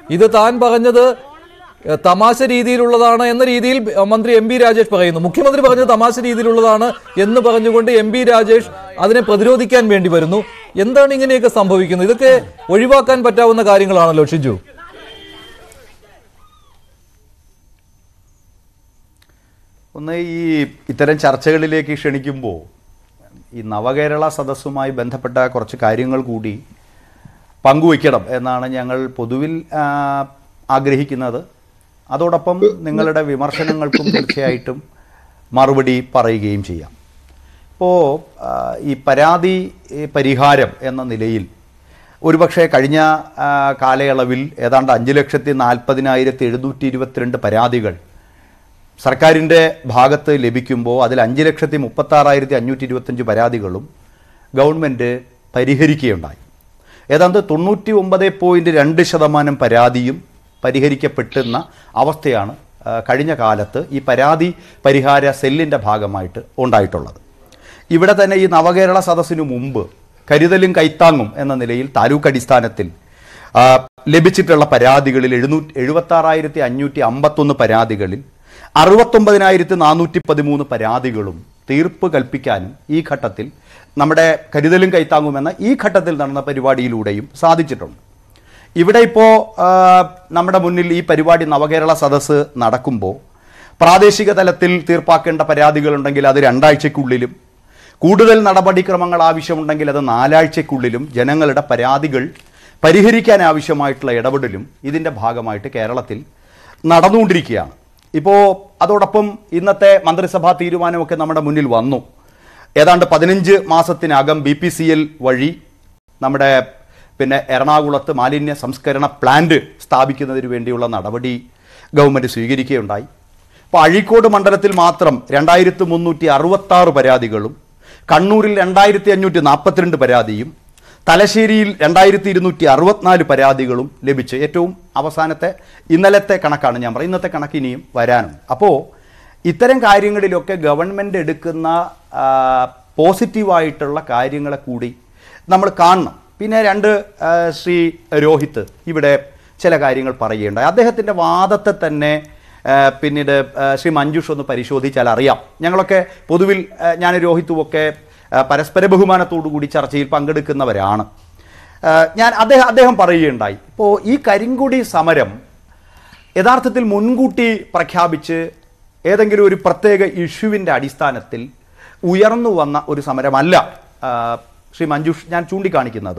ഇത് താൻ പറഞ്ഞത് ഏഹ്, തമാശ രീതിയിലുള്ളതാണ് എന്ന രീതിയിൽ ഏഹ്, മന്ത്രി എം ബി രാജേഷ് പറയുന്നു മുഖ്യമന്ത്രി പറഞ്ഞത് തമാശ രീതിയിലുള്ളതാണ് എന്ന് പറഞ്ഞുകൊണ്ട് എം ബി രാജേഷ് അതിനെ പ്രതിരോധിക്കാൻ വേണ്ടി വരുന്നു എന്താണ് ഇങ്ങനെയൊക്കെ സംഭവിക്കുന്നത് ഇതൊക്കെ ഒഴിവാക്കാൻ പറ്റാവുന്ന കാര്യങ്ങളാണല്ലോ ഷിജു ഒന്ന് ഈ ഇത്തരം ചർച്ചകളിലേക്ക് ക്ഷണിക്കുമ്പോൾ ഈ നവകേരള സദസ്സുമായി ബന്ധപ്പെട്ട കുറച്ച് കാര്യങ്ങൾ കൂടി പങ്കുവയ്ക്കണം എന്നാണ് ഞങ്ങൾ പൊതുവിൽ ആ, ആഗ്രഹിക്കുന്നത് അതോടൊപ്പം നിങ്ങളുടെ വിമർശനങ്ങൾക്കും തീർച്ചയായിട്ടും മറുപടി പറയുകയും ചെയ്യാം ഇപ്പോൾ ഈ പരാതി ഈ പരിഹാരം എന്ന നിലയിൽ ഒരുപക്ഷെ കഴിഞ്ഞ ആ, കാലയളവിൽ ഏതാണ്ട് അഞ്ച് ലക്ഷത്തി നാൽപ്പതിനായിരത്തി എഴുന്നൂറ്റി ഇരുപത്തിരണ്ട് പരാതികൾ സർക്കാരിൻ്റെ ഭാഗത്ത് ലഭിക്കുമ്പോൾ അതിൽ അഞ്ച് ലക്ഷത്തി മുപ്പത്താറായിരത്തി അഞ്ഞൂറ്റി ഇരുപത്തഞ്ച് പരാതികളും ഗവൺമെൻറ് പരിഹരിക്കുകയുണ്ടായി ഏതാണ്ട് തൊണ്ണൂറ്റി ഒമ്പത് പോയിൻറ്റ് രണ്ട് ശതമാനം പരാതിയും പരിഹരിക്കപ്പെട്ടുന്ന അവസ്ഥയാണ് ആ, കഴിഞ്ഞ കാലത്ത് ഈ പരാതി പരിഹാര സെല്ലിൻ്റെ ഭാഗമായിട്ട് ഉണ്ടായിട്ടുള്ളത് ഇവിടെ തന്നെ ഈ നവകേരള സദസ്സിനു മുമ്പ് കരുതലും കൈത്താങ്ങും എന്ന നിലയിൽ താലൂക്ക് അടിസ്ഥാനത്തിൽ ആ, ലഭിച്ചിട്ടുള്ള പരാതികളിൽ എഴുന്നൂറ്റി എഴുപത്താറായിരത്തി അഞ്ഞൂറ്റി അമ്പത്തൊന്ന് പരാതികളിൽ അറുപത്തൊമ്പതിനായിരത്തി നാനൂറ്റി പതിമൂന്ന് പരാതികളും തീർപ്പ് കൽപ്പിക്കാനും ഈ ഘട്ടത്തിൽ നമ്മുടെ കരുതലും കൈത്താങ്ങും എന്ന ഈ ഘട്ടത്തിൽ നടന്ന പരിപാടിയിലൂടെയും സാധിച്ചിട്ടുണ്ട് ഇവിടെ ഇപ്പോൾ നമ്മുടെ മുന്നിൽ ഈ പരിപാടി നവകേരള സദസ്സ് നടക്കുമ്പോൾ പ്രാദേശിക തലത്തിൽ തീർപ്പാക്കേണ്ട പരാതികളുണ്ടെങ്കിൽ അത് രണ്ടാഴ്ചയ്ക്കുള്ളിലും കൂടുതൽ നടപടിക്രമങ്ങൾ ആവശ്യമുണ്ടെങ്കിൽ അത് നാലാഴ്ചയ്ക്കുള്ളിലും ജനങ്ങളുടെ പരാതികൾ പരിഹരിക്കാൻ ആവശ്യമായിട്ടുള്ള ഇടപെടലും ഇതിൻ്റെ ഭാഗമായിട്ട് കേരളത്തിൽ നടന്നുകൊണ്ടിരിക്കുകയാണ് ഇപ്പോൾ അതോടൊപ്പം ഇന്നത്തെ മന്ത്രിസഭാ തീരുമാനമൊക്കെ നമ്മുടെ മുന്നിൽ വന്നു ഏതാണ്ട് പതിനഞ്ച് മാസത്തിനകം ബി പി സി എൽ വഴി നമ്മുടെ പിന്നെ എറണാകുളത്ത് മാലിന്യ സംസ്കരണ പ്ലാന്റ് സ്ഥാപിക്കുന്നതിന് വേണ്ടിയുള്ള നടപടി ഗവൺമെൻറ് സ്വീകരിക്കുകയുണ്ടായി അപ്പോൾ അഴീക്കോട് മണ്ഡലത്തിൽ മാത്രം രണ്ടായിരത്തി മുന്നൂറ്റി അറുപത്താറ് പരാതികളും കണ്ണൂരിൽ രണ്ടായിരത്തി അഞ്ഞൂറ്റി നാൽപ്പത്തിരണ്ട് പരാതിയും തലശ്ശേരിയിൽ രണ്ടായിരത്തി ഇരുന്നൂറ്റി അറുപത്തിനാല് പരാതികളും ലഭിച്ച് ഏറ്റവും അവസാനത്തെ ഇന്നലത്തെ കണക്കാണ് ഞാൻ പറയുന്നത് ഇന്നത്തെ കണക്ക് ഇനിയും വരാനുണ്ട് അപ്പോൾ ഇത്തരം കാര്യങ്ങളിലൊക്കെ ഗവൺമെൻറ് എടുക്കുന്ന ആ, പോസിറ്റീവായിട്ടുള്ള കാര്യങ്ങളെ കൂടി നമ്മൾ കാണണം പിന്നെ രണ്ട് ആ, ശ്രീ രോഹിത്ത് ഇവിടെ ചില കാര്യങ്ങൾ പറയുകയുണ്ടായി അദ്ദേഹത്തിൻ്റെ വാദത്തെ തന്നെ ആ, പിന്നീട് ആ, ശ്രീ മഞ്ജുഷ് ഒന്ന് പരിശോധിച്ചാൽ അറിയാം ഞങ്ങളൊക്കെ പൊതുവിൽ ആ, ഞാൻ രോഹിത്തും ഒക്കെ ആ, പരസ്പര ബഹുമാനത്തോടു കൂടി ചർച്ചയിൽ പങ്കെടുക്കുന്നവരാണ് ആ, ഞാൻ അദ്ദേഹം അദ്ദേഹം പറയുകയുണ്ടായി ഇപ്പോൾ ഈ കരിങ്കുടി സമരം യഥാർത്ഥത്തിൽ മുൻകൂട്ടി പ്രഖ്യാപിച്ച് ഏതെങ്കിലും ഒരു പ്രത്യേക ഇഷ്യൂവിൻ്റെ അടിസ്ഥാനത്തിൽ ഉയർന്നു വന്ന ഒരു സമരമല്ല ആ, ശ്രീ മഞ്ജുഷ് ഞാൻ ചൂണ്ടിക്കാണിക്കുന്നത്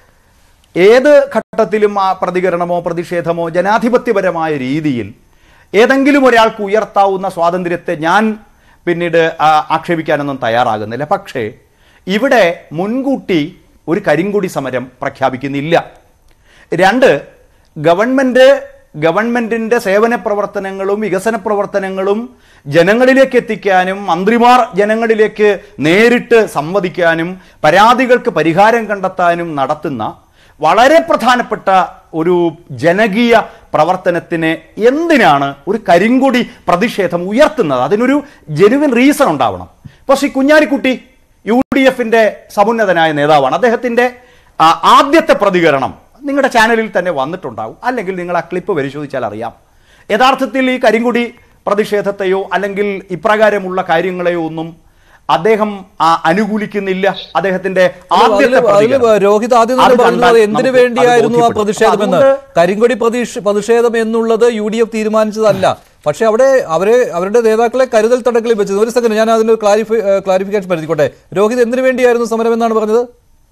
ഏത് ഘട്ടത്തിലും ആ പ്രതികരണമോ പ്രതിഷേധമോ ജനാധിപത്യപരമായ രീതിയിൽ ഏതെങ്കിലും ഒരാൾക്ക് ഉയർത്താവുന്ന സ്വാതന്ത്ര്യത്തെ ഞാൻ പിന്നീട് ആ, ആക്ഷേപിക്കാനൊന്നും തയ്യാറാകുന്നില്ല പക്ഷേ ഇവിടെ മുൻകൂട്ടി ഒരു കരിങ്കൊടി സമരം പ്രഖ്യാപിക്കുന്നില്ല രണ്ട് ഗവൺമെൻറ് ഗവൺമെൻറ്റിൻ്റെ സേവന പ്രവർത്തനങ്ങളും വികസന പ്രവർത്തനങ്ങളും ജനങ്ങളിലേക്ക് എത്തിക്കാനും മന്ത്രിമാർ ജനങ്ങളിലേക്ക് നേരിട്ട് സംവദിക്കാനും പരാതികൾക്ക് പരിഹാരം കണ്ടെത്താനും നടത്തുന്ന വളരെ പ്രധാനപ്പെട്ട ഒരു ജനകീയ പ്രവർത്തനത്തിന് എന്തിനാണ് ഒരു കരിങ്കൊടി പ്രതിഷേധം ഉയർത്തുന്നത് അതിനൊരു ജെനുവിൻ റീസൺ ഉണ്ടാവണം ഇപ്പോൾ ശ്രീ കുഞ്ഞാലിക്കുട്ടി യു ഡി എഫിൻ്റെ സമുന്നതനായ നേതാവാണ് അദ്ദേഹത്തിൻ്റെ ആ, ആദ്യത്തെ പ്രതികരണം നിങ്ങളുടെ ചാനലിൽ തന്നെ വന്നിട്ടുണ്ടാവും അല്ലെങ്കിൽ നിങ്ങൾ ആ ക്ലിപ്പ് പരിശോധിച്ചാൽ അറിയാം യഥാർത്ഥത്തിൽ ഈ കരിങ്കുടി പ്രതിഷേധത്തെയോ അല്ലെങ്കിൽ ഇപ്രകാരമുള്ള കാര്യങ്ങളെയോ ഒന്നും അദ്ദേഹം ആ, അനുകൂലിക്കുന്നില്ല അദ്ദേഹത്തിന്റെ ആദ്യത്തെ അതില് പ്രതികരണം. അതില് രോഹിത് ആദ്യം അത് തന്നെ പറഞ്ഞത് കണ്ടാൽ എന്തിനു നമുക്ക് വേണ്ടിയായിരുന്നു അത് ആ ബോധ്യപ്പെടും. പ്രതിഷേധമെന്ന് അതുകൊണ്ട് കരിങ്കൊടി പ്രതിഷ് പ്രതിഷേധം എന്നുള്ളത് യു ഡി എഫ് തീരുമാനിച്ചതല്ല പക്ഷെ അവിടെ അവരെ അവരുടെ നേതാക്കളെ കരുതൽ തടങ്കലിൽ വെച്ചത് ഒരു സെക്കൻഡ് ഞാൻ അതിന് ക്ലാരിഫൈ ക്ലാരിഫിക്കേഷൻ പരിധിക്കോട്ടെ രോഹിത് എന്തിനു വേണ്ടിയായിരുന്നു സമരം എന്നാണ് പറഞ്ഞത്